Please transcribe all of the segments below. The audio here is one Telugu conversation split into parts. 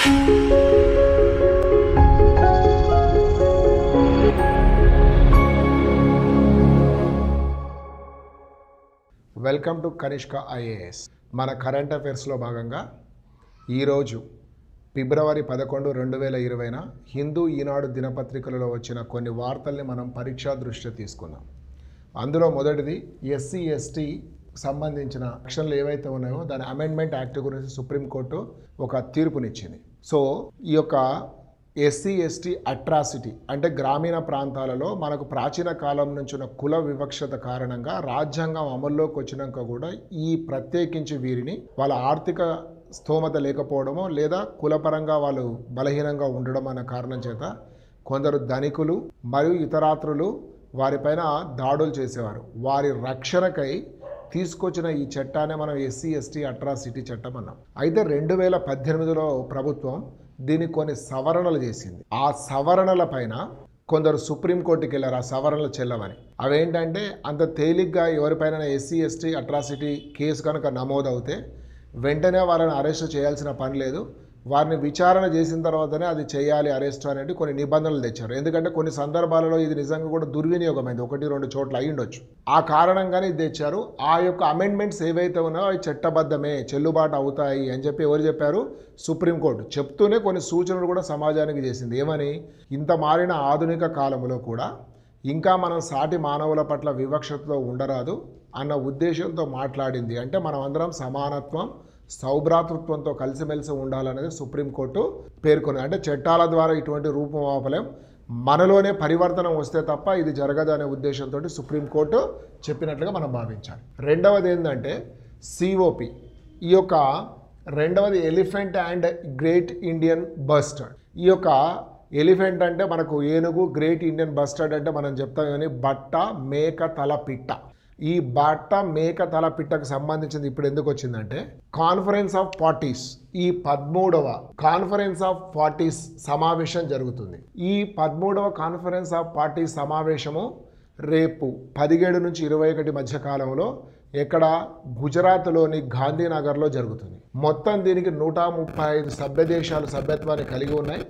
వెల్కమ్ టు కనిష్క ఐఏఎస్ మన కరెంట్ అఫైర్స్లో భాగంగా ఈరోజు ఫిబ్రవరి పదకొండు రెండు వేల ఇరవైన హిందూ ఈనాడు దినపత్రికలలో వచ్చిన కొన్ని వార్తల్ని మనం పరీక్షా దృష్ట్యా తీసుకుందాం అందులో మొదటిది ఎస్సీ ఎస్టీ సంబంధించిన రక్షణలు ఏవైతే ఉన్నాయో దాని అమెండ్మెంట్ యాక్ట్ గురించి సుప్రీంకోర్టు ఒక తీర్పునిచ్చింది సో ఈ యొక్క ఎస్సీ ఎస్టీ అట్రాసిటీ అంటే గ్రామీణ ప్రాంతాలలో మనకు ప్రాచీన కాలం నుంచి ఉన్న కుల వివక్షత కారణంగా రాజ్యాంగం అమల్లోకి వచ్చినాక కూడా ఈ ప్రత్యేకించి వీరిని వాళ్ళ ఆర్థిక స్తోమత లేకపోవడమో లేదా కులపరంగా వాళ్ళు బలహీనంగా ఉండడం అన్న కారణం చేత కొందరు ధనికులు మరియు ఇతరాత్రులు వారిపైన దాడులు చేసేవారు వారి రక్షణకై తీసుకొచ్చిన ఈ చట్టాన్ని మనం ఎస్సీ ఎస్టీ అట్రాసిటీ చట్టం అన్నాం అయితే రెండు వేల పద్దెనిమిదిలో ప్రభుత్వం దీనికి కొన్ని సవరణలు చేసింది ఆ సవరణల పైన కొందరు సుప్రీంకోర్టుకి వెళ్ళారు ఆ సవరణలు చెల్లవని అవేంటంటే అంత తేలిగ్గా ఎవరిపైన ఎస్సీ ఎస్టీ అట్రాసిటీ కేసు కనుక నమోదవుతే వెంటనే వాళ్ళని అరెస్ట్ చేయాల్సిన పని లేదు వారిని విచారణ చేసిన తర్వాతనే అది చేయాలి అరెస్ట్ అనేది కొన్ని నిబంధనలు తెచ్చారు ఎందుకంటే కొన్ని సందర్భాలలో ఇది నిజంగా కూడా దుర్వినియోగమైంది ఒకటి రెండు చోట్ల అయి ఉండొచ్చు ఆ కారణంగానే ఇది తెచ్చారు ఆ యొక్క అమెండ్మెంట్స్ ఏవైతే ఉన్నాయో అవి చట్టబద్ధమే చెల్లుబాటు అవుతాయి అని చెప్పి ఎవరు చెప్పారు సుప్రీంకోర్టు చెప్తూనే కొన్ని సూచనలు కూడా సమాజానికి చేసింది ఏమని ఇంత మారిన ఆధునిక కాలంలో కూడా ఇంకా మనం సాటి మానవుల పట్ల వివక్షతతో ఉండరాదు అన్న ఉద్దేశంతో మాట్లాడింది అంటే మనం అందరం సమానత్వం సౌభ్రాతృత్వంతో కలిసిమెలిసి ఉండాలనేది సుప్రీంకోర్టు పేర్కొంది అంటే చట్టాల ద్వారా ఇటువంటి రూపం ఆపలేం మనలోనే పరివర్తన వస్తే తప్ప ఇది జరగదు అనే ఉద్దేశంతో సుప్రీంకోర్టు చెప్పినట్లుగా మనం భావించాలి రెండవది ఏంటంటే సిఓపి ఈ యొక్క రెండవది elephant and great Indian bustard ఈ యొక్క ఎలిఫెంట్ అంటే మనకు ఏనుగు గ్రేట్ ఇండియన్ బస్టర్డ్ అంటే మనం చెప్తాం కానీ బట్ట మేక తల పిట్ట ఈ బట్ట మేక తల పిట్టకు సంబంధించింది ఇప్పుడు ఎందుకు వచ్చిందంటే కాన్ఫరెన్స్ ఆఫ్ పార్టీస్ ఈ పదమూడవ కాన్ఫరెన్స్ ఆఫ్ పార్టీస్ సమావేశం జరుగుతుంది ఈ పదమూడవ కాన్ఫరెన్స్ ఆఫ్ పార్టీస్ సమావేశము రేపు పదిహేడు నుంచి ఇరవై ఒకటి మధ్య కాలంలో ఎక్కడ గుజరాత్లోని గాంధీనగర్లో జరుగుతుంది మొత్తం దీనికి నూట ముప్పై ఐదు సభ్య దేశాలు సభ్యత్వాన్ని కలిగి ఉన్నాయి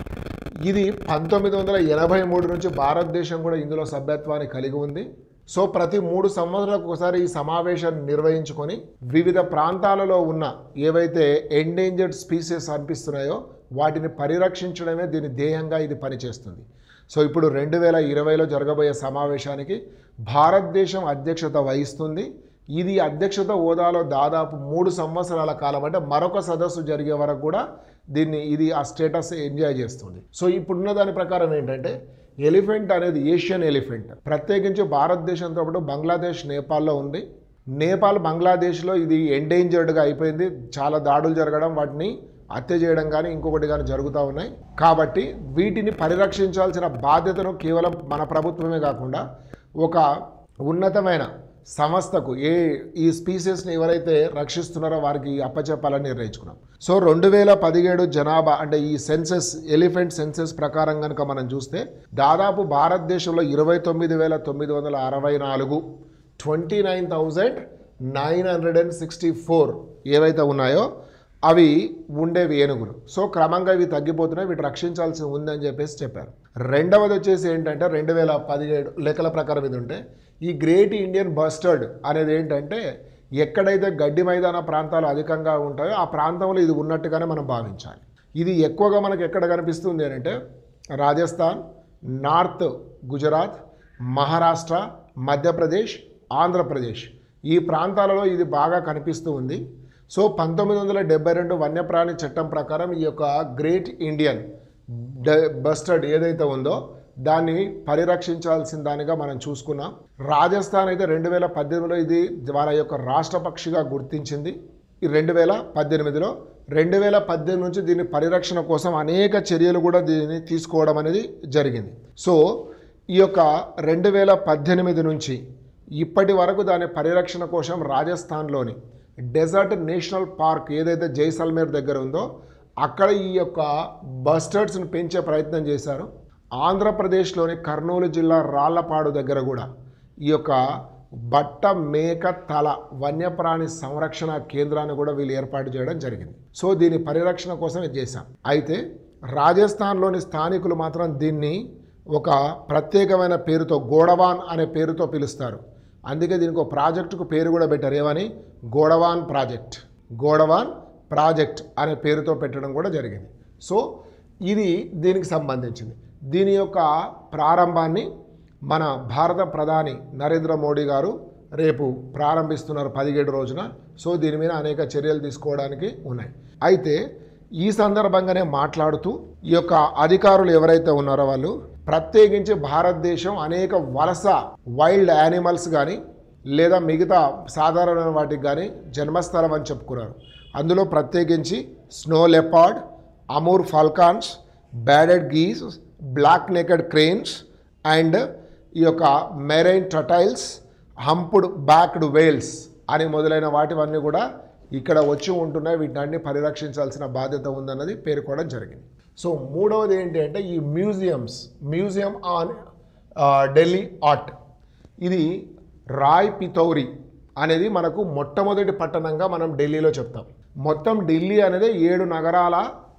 ఇది పంతొమ్మిది వందల ఎనభై మూడు నుంచి భారతదేశం కూడా ఇందులో సభ్యత్వాన్ని కలిగి ఉంది సో ప్రతి మూడు సంవత్సరాలకు ఒకసారి ఈ సమావేశాన్ని నిర్వహించుకొని వివిధ ప్రాంతాలలో ఉన్న ఏవైతే ఎండేంజర్డ్ స్పీసెస్ అనిపిస్తున్నాయో వాటిని పరిరక్షించడమే దీని ధ్యేయంగా ఇది పనిచేస్తుంది సో ఇప్పుడు రెండు వేల ఇరవైలో జరగబోయే సమావేశానికి భారతదేశం అధ్యక్షత వహిస్తుంది ఇది అధ్యక్షత హోదాలో దాదాపు మూడు సంవత్సరాల కాలం అంటే మరొక సదస్సు జరిగే వరకు కూడా దీన్ని ఇది ఆ స్టేటస్ ఎంజాయ్ చేస్తుంది సో ఇప్పుడున్న దాని ప్రకారం ఏంటంటే ఎలిఫెంట్ అనేది ఏషియన్ ఎలిఫెంట్ ప్రత్యేకించి భారతదేశంతో పాటు బంగ్లాదేశ్ నేపాల్లో ఉంది నేపాల్ బంగ్లాదేశ్లో ఇది ఎండేంజర్డ్గా అయిపోయింది చాలా దాడులు జరగడం వాటిని హత్య చేయడం కానీ ఇంకొకటి కానీ జరుగుతూ ఉన్నాయి కాబట్టి వీటిని పరిరక్షించాల్సిన బాధ్యతను కేవలం మన ప్రభుత్వమే కాకుండా ఒక ఉన్నతమైన సంస్థకు ఏ ఈ స్పీసెస్ని ఎవరైతే రక్షిస్తున్నారో వారికి అప్పచెప్పాలని నిర్ణయించుకున్నాం సో రెండు వేల పదిహేడు జనాభా అంటే ఈ సెన్సెస్ ఎలిఫెంట్ సెన్సెస్ ప్రకారం కనుక మనం చూస్తే దాదాపు భారతదేశంలో ఇరవై తొమ్మిది వేల తొమ్మిది వందల అరవై నాలుగు twenty nine thousand nine hundred and sixty four ఏవైతే ఉన్నాయో అవి ఉండేవి ఏనుగులు సో క్రమంగా ఇవి తగ్గిపోతున్నాయి వీటి రక్షించాల్సి ఉందని చెప్పేసి చెప్పారు రెండవది వచ్చేసి ఏంటంటే రెండు వేల పదిహేడు లెక్కల ప్రకారం ఇది ఉంటే ఈ గ్రేట్ ఇండియన్ బస్టర్డ్ అనేది ఏంటంటే ఎక్కడైతే గడ్డి మైదాన ప్రాంతాలు అధికంగా ఉంటాయో ఆ ప్రాంతంలో ఇది ఉన్నట్టుగానే మనం భావించాలి ఇది ఎక్కువగా మనకు ఎక్కడ కనిపిస్తుంది అని అంటే రాజస్థాన్ నార్త్ గుజరాత్ మహారాష్ట్ర మధ్యప్రదేశ్ ఆంధ్రప్రదేశ్ ఈ ప్రాంతాలలో ఇది బాగా కనిపిస్తూ ఉంది సో పంతొమ్మిది వందల డెబ్బై రెండు వన్యప్రాణి చట్టం ప్రకారం ఈ యొక్క గ్రేట్ ఇండియన్ బస్టర్డ్ ఏదైతే ఉందో దాన్ని పరిరక్షించాల్సిన దానిగా మనం చూసుకున్నాం రాజస్థాన్ అయితే రెండు వేల పద్దెనిమిదిలో ఇది వాళ్ళ యొక్క రాష్ట్ర పక్షిగా గుర్తించింది ఈ రెండు వేల పద్దెనిమిదిలో రెండు వేల పద్దెనిమిది నుంచి దీని పరిరక్షణ కోసం అనేక చర్యలు కూడా దీన్ని తీసుకోవడం అనేది జరిగింది సో ఈ యొక్క రెండు వేల పద్దెనిమిది నుంచి ఇప్పటి వరకు దాని పరిరక్షణ కోసం రాజస్థాన్లోని డెజర్ట్ నేషనల్ పార్క్ ఏదైతే జైసల్మేర్ దగ్గర ఉందో అక్కడ ఈ యొక్క బస్టర్డ్స్ని పెంచే ప్రయత్నం చేశారు ఆంధ్రప్రదేశ్లోని కర్నూలు జిల్లా రాళ్లపాడు దగ్గర కూడా ఈ యొక్క బట్ట మేక తల వన్యప్రాణి సంరక్షణ కేంద్రాన్ని కూడా వీళ్ళు ఏర్పాటు చేయడం జరిగింది సో దీని పరిరక్షణ కోసం ఇది చేశాం అయితే రాజస్థాన్లోని స్థానికులు మాత్రం దీన్ని ఒక ప్రత్యేకమైన పేరుతో గోడవాన్ అనే పేరుతో పిలుస్తారు అందుకే దీనికి ఒక ప్రాజెక్టుకు పేరు కూడా పెట్టారు ఏమని గోడవాన్ ప్రాజెక్ట్ గోడవాన్ ప్రాజెక్ట్ అనే పేరుతో పెట్టడం కూడా జరిగింది సో ఇది దీనికి సంబంధించింది దీని యొక్క ప్రారంభాన్ని మన భారత ప్రధాని నరేంద్ర మోడీ గారు రేపు ప్రారంభిస్తున్నారు పదిహేడు రోజున సో దీని మీద అనేక చర్యలు తీసుకోవడానికి ఉన్నాయి అయితే ఈ సందర్భంగానే మాట్లాడుతూ ఈ యొక్క అధికారులు ఎవరైతే ఉన్నారో వాళ్ళు ప్రత్యేకించి భారతదేశం అనేక వలస వైల్డ్ యానిమల్స్ కానీ లేదా మిగతా సాధారణ వాటికి కానీ జన్మస్థలం అని చెప్పుకున్నారు అందులో ప్రత్యేకించి snow leopard amur falcons bar headed geese black necked cranes and ఈ యొక్క marine turtles humpbacked whales అని మొదలైన వాటివన్నీ కూడా ఇక్కడ వచ్చి ఉంటున్నాయి వీటిని పరిరక్షించాల్సిన బాధ్యత ఉందన్నది పేర్కోవడం జరిగింది సో మూడవది ఏంటి అంటే ఈ museums museum on Delhi art ఇది రాయ్ పితౌరి అనేది మనకు మొట్టమొదటి పట్టణంగా మనం ఢిల్లీలో చెప్తాం మొత్తం ఢిల్లీ అనేది ఏడు నగరాల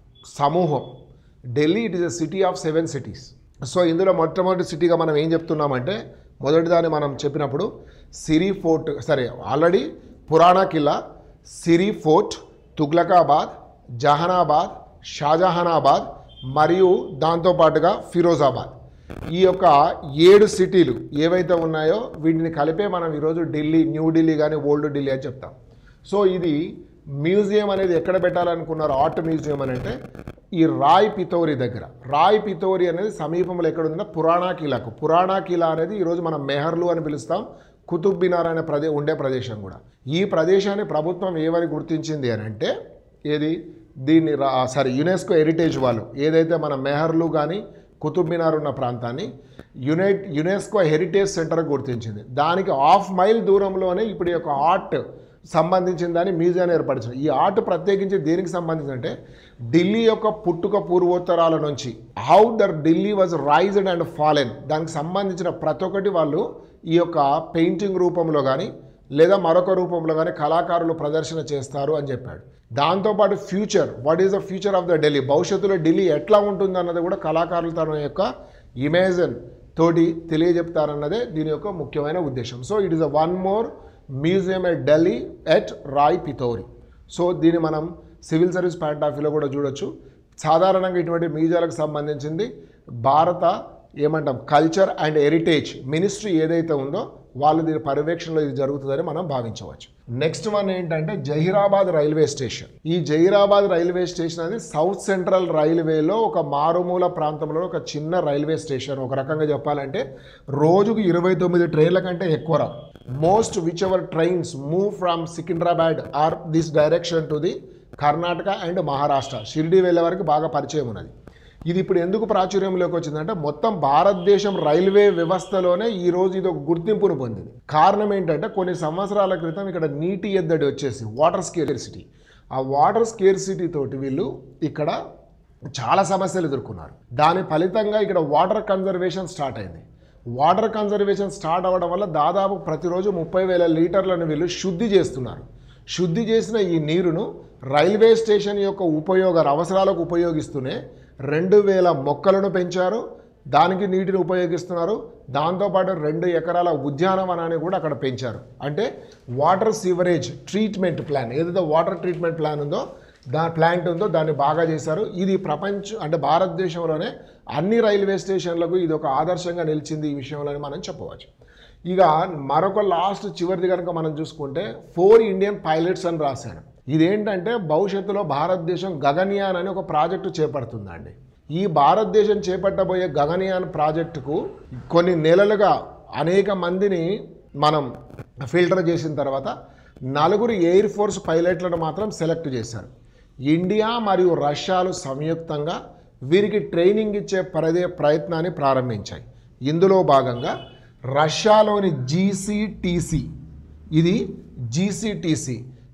సమూహం Delhi it is a city of seven cities so ఇందులో మొట్టమొదటి సిటీగా మనం ఏం చెప్తున్నామంటే మొదటిదాన్ని మనం చెప్పినప్పుడు సిరి ఫోర్ట్ సరే ఆల్రెడీ పురాణా కిల్లా సిరి ఫోర్ట్ తుగ్లకాబాద్ జహానాబాద్ షాజహానాబాద్ మరియు దాంతోపాటుగా ఫిరోజాబాద్ ఈ యొక్క ఏడు సిటీలు ఏవైతే ఉన్నాయో వీటిని కలిపే మనం ఈరోజు ఢిల్లీ న్యూ ఢిల్లీ కానీ ఓల్డ్ ఢిల్లీ అని చెప్తాం సో ఇది మ్యూజియం అనేది ఎక్కడ పెట్టాలనుకున్నారు ఆర్ట్ మ్యూజియం అని అంటే ఈ రాయ్ పితోరి దగ్గర రాయ్ పితోరి అనేది సమీపంలో ఎక్కడ ఉందంటే పురాణా కిలాకు పురాణా కిలా అనేది ఈరోజు మనం మెహర్లు అని పిలుస్తాం కుతుబ్ మినార్ అనే ప్రదే ఉండే ప్రదేశం కూడా ఈ ప్రదేశాన్ని ప్రభుత్వం ఏమని గుర్తించింది అని అంటే ఏది దీన్ని రా సారీ యునెస్కో హెరిటేజ్ వాళ్ళు ఏదైతే మన మెహర్లు కానీ కుతుబ్ మినార్ ఉన్న ప్రాంతాన్ని యునైట్ యునెస్కో హెరిటేజ్ సెంటర్ గుర్తించింది దానికి హాఫ్ మైల్ దూరంలోనే ఇప్పుడు ఈ యొక్క ఆర్ట్ సంబంధించిన దాన్ని మ్యూజియాన్ని ఏర్పరిచింది ఈ ఆర్ట్ ప్రత్యేకించి దేనికి సంబంధించి అంటే ఢిల్లీ యొక్క పుట్టుక పూర్వోత్తరాల నుంచి how the Delhi was raised and fallen దానికి సంబంధించిన ప్రతి ఒక్కటి వాళ్ళు ఈ యొక్క పెయింటింగ్ రూపంలో కానీ లేదా మరొక రూపంలో కానీ కళాకారులు ప్రదర్శన చేస్తారు అని చెప్పాడు దాంతోపాటు future what is the future of the Delhi భవిష్యత్తులో ఢిల్లీ ఎట్లా ఉంటుంది అన్నది కూడా కళాకారులు తన యొక్క ఇమేజన్ తోటి తెలియజెప్తారన్నదే దీని యొక్క ముఖ్యమైన ఉద్దేశం so it is a one more museum at Delhi at Rai Pithora so దీన్ని మనం సివిల్ సర్వీస్ పాయింట్ ఆఫ్ వ్యూలో కూడా చూడొచ్చు సాధారణంగా ఇటువంటి మ్యూజియాలకు సంబంధించింది భారత ఏమంటాం కల్చర్ అండ్ హెరిటేజ్ మినిస్ట్రీ ఏదైతే ఉందో వాళ్ళు దీని పర్యవేక్షణలో ఇది జరుగుతుందని మనం భావించవచ్చు నెక్స్ట్ వన్ ఏంటంటే జహీరాబాద్ రైల్వే స్టేషన్ ఈ జహీరాబాద్ రైల్వే స్టేషన్ అనేది సౌత్ సెంట్రల్ రైల్వేలో ఒక మారుమూల ప్రాంతంలో ఒక చిన్న రైల్వే స్టేషన్ ఒక రకంగా చెప్పాలంటే రోజుకు ఇరవై తొమ్మిది ట్రైన్ల కంటే ఎక్కువ రా most which ever trains move from Secunderabad are this direction to the Karnataka and Maharashtra Shirdi వెళ్ళే వరకు బాగా పరిచయం ఉన్నది ఇది ఇప్పుడు ఎందుకు ప్రాచుర్యంలోకి వచ్చిందంటే మొత్తం భారతదేశం రైల్వే వ్యవస్థలోనే ఈ రోజు ఇది ఒక గుర్తింపును పొందింది కారణం ఏంటంటే కొన్ని సంవత్సరాల క్రితం ఇక్కడ నీటి ఎద్దడి వచ్చేసి వాటర్ స్కేర్సిటీ ఆ వాటర్ స్కేర్సిటీ తోటి వీళ్ళు ఇక్కడ చాలా సమస్యలు ఎదుర్కొన్నారు దాని ఫలితంగా ఇక్కడ వాటర్ కన్జర్వేషన్ స్టార్ట్ అయింది వాటర్ కన్జర్వేషన్ స్టార్ట్ అవ్వడం వల్ల దాదాపు ప్రతిరోజు ముప్పై వేల లీటర్లను వీళ్ళు శుద్ధి చేస్తున్నారు శుద్ధి చేసిన ఈ నీరును రైల్వే స్టేషన్ యొక్క ఉపయోగ అవసరాలకు ఉపయోగిస్తూనే రెండు వేల మొక్కలను పెంచారు దానికి నీటిని ఉపయోగిస్తున్నారు దాంతోపాటు రెండు ఎకరాల ఉద్యానవనాన్ని కూడా అక్కడ పెంచారు అంటే వాటర్ సీవరేజ్ ట్రీట్మెంట్ ప్లాన్ ఏదైతే వాటర్ ట్రీట్మెంట్ ప్లాన్ ఉందో దా ప్లాంట్ ఉందో దాన్ని బాగా చేశారు ఇది ప్రపంచం అంటే భారతదేశంలోనే అన్ని రైల్వే స్టేషన్లకు ఇది ఒక ఆదర్శంగా నిలిచింది ఈ విషయంలో మనం చెప్పవచ్చు ఇక మరొక లాస్ట్ చివరిది కనుక మనం చూసుకుంటే ఫోర్ ఇండియన్ పైలట్స్ అని రాశాడు ఇదేంటంటే భవిష్యత్తులో భారతదేశం గగన్యాన్ అని ఒక ప్రాజెక్టు చేపడుతుందండి ఈ భారతదేశం చేపట్టబోయే గగన్యాన్ ప్రాజెక్టుకు కొన్ని నెలలుగా అనేక మందిని మనం ఫిల్టర్ చేసిన తర్వాత నలుగురు ఎయిర్ ఫోర్స్ పైలట్లను మాత్రం సెలెక్ట్ చేశారు ఇండియా మరియు రష్యాలు సంయుక్తంగా వీరికి ట్రైనింగ్ ఇచ్చే ప్రదే ప్రయత్నాన్ని ప్రారంభించాయి ఇందులో భాగంగా రష్యాలోని జీసీటీసీ ఇది GCTC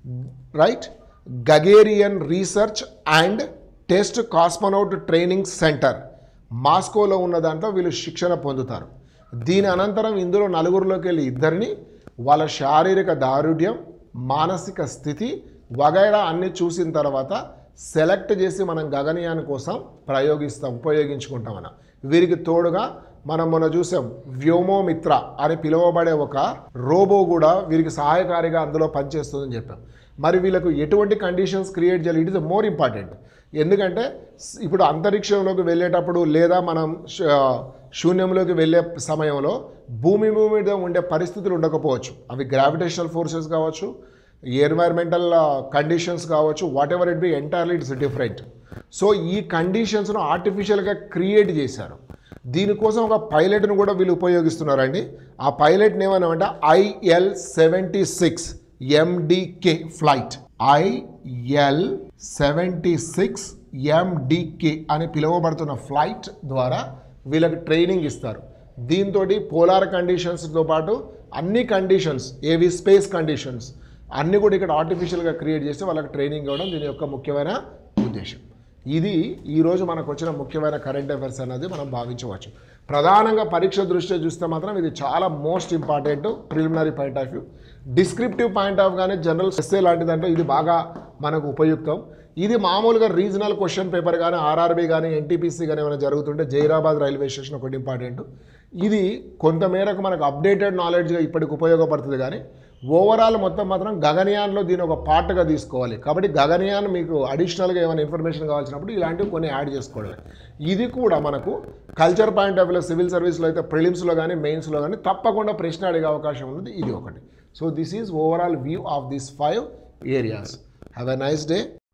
right Gagarin research and test cosmonaut training centre మాస్కోలో ఉన్న దాంట్లో వీళ్ళు శిక్షణ పొందుతారు దీని అనంతరం ఇందులో నలుగురిలోకి వెళ్ళి ఇద్దరిని వాళ్ళ శారీరక దారుఢ్యం మానసిక స్థితి వగైరా అన్ని చూసిన తర్వాత సెలెక్ట్ చేసి మనం గగనయాన్ కోసం ప్రయోగిస్తాం ఉపయోగించుకుంటాం మనం వీరికి తోడుగా మనం మొన్న చూసాం వ్యోమోమిత్ర అని పిలువబడే ఒక రోబో కూడా వీరికి సహాయకారిగా అందులో పనిచేస్తుందని చెప్పాం మరి వీళ్ళకు ఎటువంటి కండిషన్స్ క్రియేట్ చేయాలి ఇట్ ఇస్ మోర్ ఇంపార్టెంట్ ఎందుకంటే స్- ఇప్పుడు అంతరిక్షంలోకి వెళ్ళేటప్పుడు లేదా మనం శ- శూన్యంలోకి వెళ్ళే సమయంలో భూమి మీద ఉండే పరిస్థితులు ఉండకపోవచ్చు అవి గ్రావిటేషనల్ ఫోర్సెస్ కావచ్చు ఎన్వైర్మెంటల్ కండిషన్స్ కావచ్చు what ever it be entirely it's different so ఈ కండిషన్స్ను ఆర్టిఫిషియల్గా క్రియేట్ చేశారు దీనికోసం ఒక పైలట్ను కూడా వీళ్ళు ఉపయోగిస్తున్నారండి ఆ పైలట్ని ఏమన్నామంటే IL seventy six MDK flight IL seventy six MDK అని పిలువబడుతున్న ఫ్లైట్ ద్వారా వీళ్ళకి ట్రైనింగ్ ఇస్తారు దీంతో పోలార్ కండిషన్స్తో పాటు అన్ని కండిషన్స్ ఏవి స్పేస్ కండిషన్స్ అన్నీ కూడా ఇక్కడ ఆర్టిఫిషియల్గా క్రియేట్ చేసి వాళ్ళకి ట్రైనింగ్ ఇవ్వడం దీని యొక్క ముఖ్యమైన ఉద్దేశం ఇది ఈరోజు మనకు వచ్చిన ముఖ్యమైన కరెంట్ అఫైర్స్ అనేది మనం భావించవచ్చు ప్రధానంగా పరీక్ష దృష్ట్యా చూస్తే మాత్రం ఇది చాలా most important preliminary point of view descriptive point of కానీ జనరల్ ఎస్ఏ లాంటి దాంట్లో ఇది బాగా మనకు ఉపయుక్తం ఇది మామూలుగా రీజనల్ క్వశ్చన్ పేపర్ కానీ ఆర్ఆర్బీ కానీ ఎన్టీపీసీ కానీ ఏమైనా జరుగుతుంటే జైరాబాద్ రైల్వే స్టేషన్ ఒకటి ఇంపార్టెంట్ ఇది కొంతమేరకు మనకు అప్డేటెడ్ నాలెడ్జ్గా ఇప్పటికి ఉపయోగపడుతుంది కానీ ఓవరాల్ మొత్తం మాత్రం గగనయాన్లో దీని ఒక పార్ట్గా తీసుకోవాలి కాబట్టి గగనయాన్ మీకు అడిషనల్గా ఏమైనా ఇన్ఫర్మేషన్ కావాల్సినప్పుడు ఇలాంటివి కొన్ని యాడ్ చేసుకోవడమే ఇది కూడా మనకు కల్చర్ పాయింట్ ఆఫ్ వ్యూలో సివిల్ సర్వీస్లో అయితే ప్రిలిమ్స్లో కానీ మెయిన్స్లో కానీ తప్పకుండా ప్రశ్న అడిగే అవకాశం ఉన్నది ఇది ఒకటి so this is overall view of this five areas have a nice day